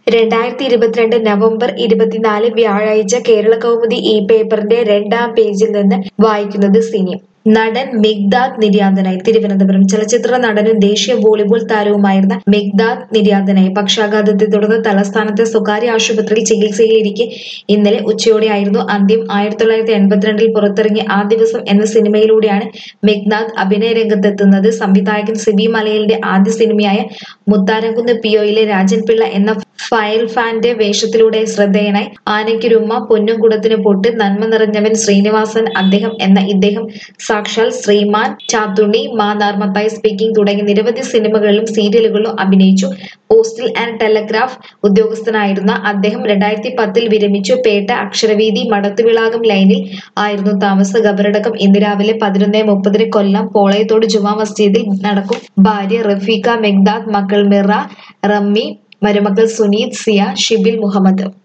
രണ്ടായിരത്തി ഇരുപത്തിരണ്ട് നവംബർ ഇരുപത്തിനാല് വ്യാഴാഴ്ച കേരള കൗമുദി ഈ പേപ്പറിന്റെ രണ്ടാം പേജിൽ നിന്ന് വായിക്കുന്നത് സിനി നടൻ മിഗ്ദാദ് നിര്യാതനായി തിരുവനന്തപുരം ചലച്ചിത്ര നടനും ദേശീയ വോളിബോൾ താരവുമായിരുന്ന മിഗ്ദാദ് നിര്യാതനായി പക്ഷാഘാതത്തെ തുടർന്ന് തലസ്ഥാനത്തെ സ്വകാര്യ ആശുപത്രിയിൽ ചികിത്സയിലിരിക്കെ ഇന്നലെ ഉച്ചയോടെയായിരുന്നു അന്ത്യം ആയിരത്തി തൊള്ളായിരത്തി എൺപത്തിരണ്ടിൽ പുറത്തിറങ്ങിയ ആ ദിവസം എന്ന സിനിമയിലൂടെയാണ് മിഗ്ദാദ് അഭിനയ രംഗത്തെത്തുന്നത് സംവിധായകൻ സിബി മലയിലിന്റെ ആദ്യ സിനിമയായ മുത്താരംകുന്ന് പിഒയിലെ രാജൻ പിള്ള എന്ന ഫയൽ ഫാന്റെ വേഷത്തിലൂടെ ശ്രദ്ധേയനായി ആനയ്ക്കൊരുമ്മ പൊന്നും കുടത്തിന് പൊട്ട് നന്മ നിറഞ്ഞവൻ ശ്രീനിവാസൻ അദ്ദേഹം എന്ന ഇദ്ദേഹം സാക്ഷാൽ ശ്രീമാൻ ചാത്തുണ്ണി മാന്നാർ മത്തായി സ്പീക്കിംഗ് തുടങ്ങി നിരവധി സിനിമകളിലും സീരിയലുകളിലും അഭിനയിച്ചു പോസ്റ്റൽ ആൻഡ് ടെലഗ്രാഫ് ഉദ്യോഗസ്ഥനായിരുന്ന അദ്ദേഹം രണ്ടായിരത്തി പത്തിൽ വിരമിച്ചു പേട്ട അക്ഷരവീതി മടത്തുവിളാകം ലൈനിൽ ആയിരുന്നു താമസ ഖബറടക്കം ഇന്ന് രാവിലെ പതിനൊന്ന് മുപ്പതിന് കൊല്ലം പോളയത്തോട് ജുമാ മസ്ജിദിൽ നടക്കും ഭാര്യ റഫീഖ മെഗ്ദാദ് മക്കൾ മിറ റമ്മി മരുമക്കൾ സുനീത് സിയ ഷിബിൽ മുഹമ്മദ്